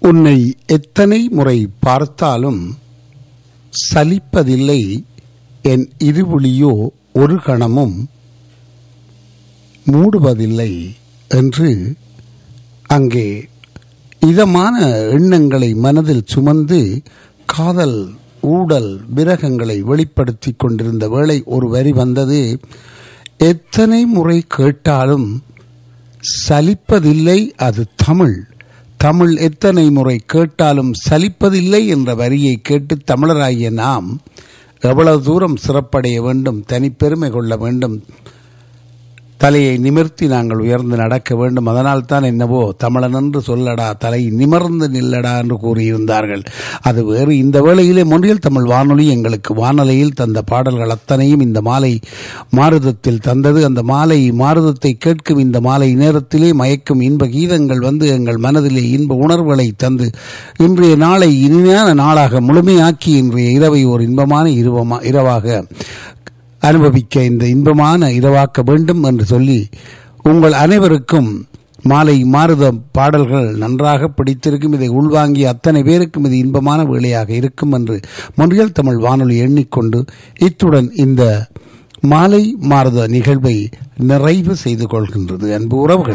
உன்னை எத்தனை முறை பார்த்தாலும் சலிப்பதில்லை என் இருவிழியோ ஒரு கணமும் மூடுவதில்லை என்று அங்கே இதமான எண்ணங்களை மனதில் சுமந்து காதல் ஊடல் விரகங்களை வெளிப்படுத்திக் கொண்டிருந்த வேளை ஒரு வரி வந்தது எத்தனை முறை கேட்டாலும் சலிப்பதில்லை அது தமிழ் தமிழ் எத்தனை முறை கேட்டாலும் சலிப்பதில்லை என்ற வரியை கேட்டு தமிழராகிய நாம் எவ்வளவு தூரம் சிறப்படைய வேண்டும் தனிப்பெருமை கொள்ள வேண்டும் தலையை நிமிர்த்தி நாங்கள் உயர்ந்து நடக்க வேண்டும் அதனால் தான் என்னவோ தமிழன் என்று சொல்லடா தலை நிமிர்ந்து நில்லடா என்று கூறியிருந்தார்கள் அது வேறு இந்த வேளையிலே மொழியில் தமிழ் வானொலி எங்களுக்கு வானொலியில் தந்த பாடல்கள் அத்தனையும் இந்த மாலை மாருதத்தில் தந்தது அந்த மாலை மாருதத்தை கேட்கும் இந்த மாலை நேரத்திலே மயக்கும் இன்ப கீதங்கள் வந்து எங்கள் மனதிலே இன்ப உணர்வுகளை தந்து இன்றைய நாளை இனிமையான நாளாக முழுமையாக்கி இன்றைய இரவை ஒரு இன்பமான இரவமா இரவாக அனுபவிக்க இந்த இன்பமான இரவாக்க வேண்டும் என்று சொல்லி உங்கள் அனைவருக்கும் மாலை மாறுத பாடல்கள் நன்றாக பிடித்திருக்கும் இதை உள்வாங்கிய அத்தனை பேருக்கும் இது இன்பமான வேலையாக இருக்கும் என்று மொழியல் தமிழ் வானொலி எண்ணிக்கொண்டு இத்துடன் இந்த மாலை மாறுத நிகழ்வை நிறைவு செய்து கொள்கின்றது அன்பு உறவுகள்